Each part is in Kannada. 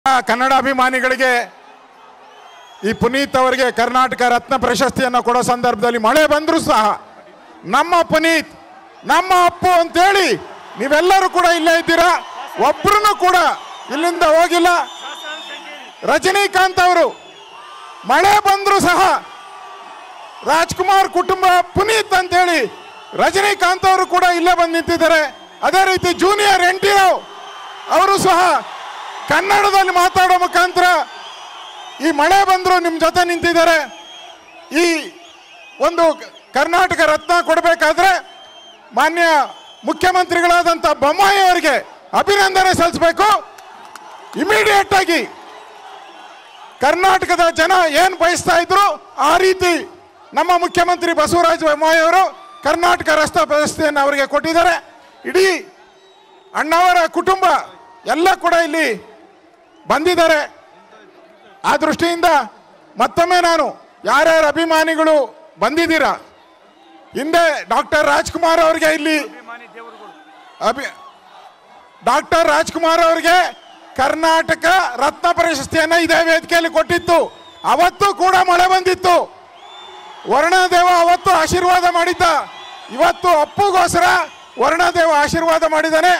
ಕನ್ನಡ ಅಭಿಮಾನಿಗಳಿಗೆ ಈ ಪುನೀತ್ ಅವರಿಗೆ ಕರ್ನಾಟಕ ರತ್ನ ಪ್ರಶಸ್ತಿಯನ್ನು ಕೊಡೋ ಸಂದರ್ಭದಲ್ಲಿ ಮಳೆ ಬಂದರೂ ಸಹ ನಮ್ಮ ಪುನೀತ್ ನಮ್ಮ ಅಪ್ಪು ಅಂತೇಳಿ ನೀವೆಲ್ಲರೂ ಕೂಡ ಇಲ್ಲೇ ಇದ್ದೀರಾ ಒಬ್ರು ಕೂಡ ಇಲ್ಲಿಂದ ಹೋಗಿಲ್ಲ ರಜನಿಕಾಂತ್ ಅವರು ಮಳೆ ಬಂದರೂ ಸಹ ರಾಜ್ಕುಮಾರ್ ಕುಟುಂಬ ಪುನೀತ್ ಅಂತೇಳಿ ರಜನಿಕಾಂತ್ ಅವರು ಕೂಡ ಇಲ್ಲೇ ಬಂದು ನಿಂತಿದ್ದಾರೆ ಅದೇ ರೀತಿ ಜೂನಿಯರ್ ಎನ್ ಟಿ ರಾವ್ ಅವರು ಸಹ ಕನ್ನಡದಲ್ಲಿ ಮಾತಾಡೋ ಮುಖಾಂತರ ಈ ಮಳೆ ಬಂದರೂ ನಿಮ್ಮ ಜೊತೆ ನಿಂತಿದ್ದಾರೆ ಈ ಒಂದು ಕರ್ನಾಟಕ ರತ್ನ ಕೊಡಬೇಕಾದ್ರೆ ಮಾನ್ಯ ಮುಖ್ಯಮಂತ್ರಿಗಳಾದಂಥ ಬೊಮ್ಮಾಯಿ ಅವರಿಗೆ ಅಭಿನಂದನೆ ಸಲ್ಲಿಸಬೇಕು ಇಮಿಡಿಯೇಟ್ ಆಗಿ ಕರ್ನಾಟಕದ ಜನ ಏನು ಬಯಸ್ತಾ ಇದ್ರು ಆ ರೀತಿ ನಮ್ಮ ಮುಖ್ಯಮಂತ್ರಿ ಬಸವರಾಜ ಬೊಮ್ಮಾಯಿ ಅವರು ಕರ್ನಾಟಕ ರಸ್ತೆ ಪ್ರಶಸ್ತಿಯನ್ನು ಅವರಿಗೆ ಕೊಟ್ಟಿದ್ದಾರೆ ಇಡೀ ಅಣ್ಣವರ ಕುಟುಂಬ ಎಲ್ಲ ಕೂಡ ಇಲ್ಲಿ ಬಂದಿದ್ದಾರೆ ಆ ದೃಷ್ಟಿಯಿಂದ ಮತ್ತೊಮ್ಮೆ ನಾನು ಯಾರ್ಯಾರ ಅಭಿಮಾನಿಗಳು ಬಂದಿದ್ದೀರಾ ಹಿಂದೆ ಡಾಕ್ಟರ್ ರಾಜ್ಕುಮಾರ್ ಅವರಿಗೆ ಇಲ್ಲಿ ಅಭಿ ಡಾಕ್ಟರ್ ರಾಜ್ಕುಮಾರ್ ಅವರಿಗೆ ಕರ್ನಾಟಕ ರತ್ನ ಪ್ರಶಸ್ತಿಯನ್ನ ಇದೇ ವೇದಿಕೆಯಲ್ಲಿ ಕೊಟ್ಟಿತ್ತು ಅವತ್ತು ಕೂಡ ಮಳೆ ಬಂದಿತ್ತು ವರ್ಣದೇವ ಅವತ್ತು ಆಶೀರ್ವಾದ ಮಾಡಿದ್ದ ಇವತ್ತು ಅಪ್ಪುಗೋಸ್ಕರ ವರ್ಣದೇವ ಆಶೀರ್ವಾದ ಮಾಡಿದ್ದಾನೆ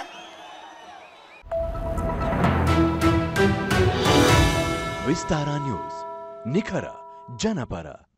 ವಿಸ್ತಾರ ನ್ಯೂಸ್ ನಿಖರ ಜನಪರ